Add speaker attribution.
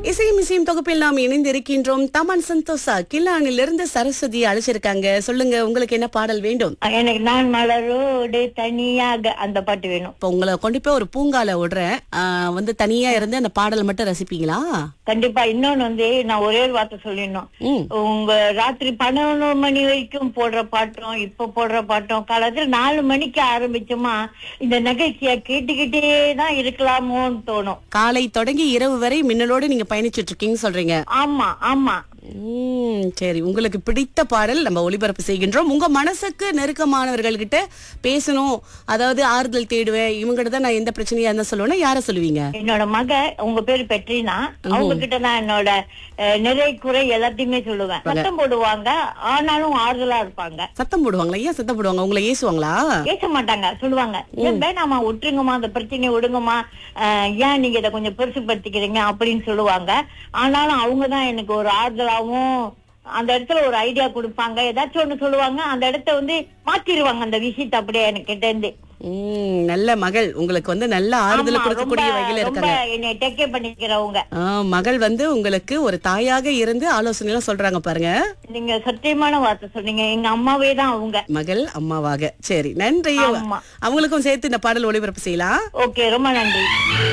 Speaker 1: இசையும் இசையும் தொகுப்பில் நாம் இணைந்திருக்கின்றோம் தமன் சந்தோஷா கில்லானிலிருந்து சரஸ்வதி அழைச்சிருக்காங்க சொல்லுங்க உங்களுக்கு என்ன பாடல் வேண்டும்
Speaker 2: எனக்கு நான் மலரோடு தனியாக அந்த பாட்டு வேணும்
Speaker 1: இப்ப உங்களை கொண்டு போய் ஒரு பூங்கால விடுறேன் ஆ, வந்து தனியா இருந்து அந்த பாடல் மட்டும் ரசிப்பீங்களா
Speaker 2: கண்டிப்பா இன்னொன்னு வந்து நான் ஒரே ஒரு வார்த்தை சொல்லிடணும்
Speaker 1: ம்
Speaker 2: உங்க ராத்திரி பன்னெண்டு மணி வரைக்கும் போடுற பாட்டும் இப்ப போடுற பாட்டும் காலத்துல நாலு மணிக்கு ஆரம்பிச்சோமா இந்த நிகழ்ச்சிய கேட்டுக்கிட்டே தான் இருக்கலாமோன்னு தோணும்
Speaker 1: காலை தொடங்கி இரவு வரை மின்னலோடு நீங்க பயணிச்சிட்டு இருக்கீங்கன்னு சொல்றீங்க
Speaker 2: ஆமா ஆமா
Speaker 1: ம், சரி உங்களுக்கு பிடித்த பாடல் நம்ம ஒளிபரப்பு செய்கின்றோம் உங்க மனசுக்கு நெருக்கமானவர்கள் கிட்ட பேசணும் அதாவது ஆறுதல் தேடுவேன் இவங்கிட்ட தான் நான் எந்த பிரச்சனையா இருந்தா சொல்லுவேன்னா யார சொல்லுவீங்க
Speaker 2: என்னோட மக உங்க பேரு பெட்ரினா அவங்க கிட்ட தான் என்னோட அஹ், நிறை குறை எல்லாத்தையுமே சொல்லுவேன் சத்தம் போடுவாங்க ஆனாலும் ஆறுதலா இருப்பாங்க
Speaker 1: சத்தம் போடுவாங்களா ஏன் சத்தம் போடுவாங்க உங்களை ஏசுவாங்களா
Speaker 2: பேச மாட்டாங்க சொல்லுவாங்க ஏன் வேணாமா விட்டுருங்கம்மா அந்த பிரச்சனையை விடுங்கம்மா அஹ், ஏன் நீங்க இதை கொஞ்சம் பெருசுப்படுத்திக்கிறீங்க அப்படின்னு சொல்லுவாங்க ஆனாலும் அவங்க தான் எனக்கு ஒரு ஆறுதலாவும் அந்த இடத்துல ஒரு ஐடியா கொடுப்பாங்க ஏதாச்சும் ஒண்ணு சொல்லுவாங்க அந்த இடத்த வந்து மாத்திருவாங்க அந்த விஷயத்தை அப்படியே எனக்கு கிட்ட இருந்து
Speaker 1: ம், நல்ல மகள் உங்களுக்கு வந்து நல்ல ஆறுதல்
Speaker 2: ஆமா,
Speaker 1: கொடுக்கக்கூடிய
Speaker 2: ரொம்ப
Speaker 1: வகையில
Speaker 2: ரொம்ப
Speaker 1: இருக்காங்க
Speaker 2: என்னை டேக்கே பண்ணிக்கிறவங்க
Speaker 1: ஆ, மகள் வந்து உங்களுக்கு ஒரு தாயாக இருந்து ஆலோசனை எல்லாம் சொல்றாங்க பாருங்க
Speaker 2: நீங்க சத்தியமான வார்த்தை சொன்னீங்க எங்க அம்மாவே தான் அவங்க
Speaker 1: மகள் அம்மாவாக சரி நன்றி
Speaker 2: ஆமா.
Speaker 1: அவங்களுக்கும் சேர்த்து இந்த பாடல் ஒளிபரப்பு செய்யலாம்
Speaker 2: ஓகே ரொம்ப நன்றி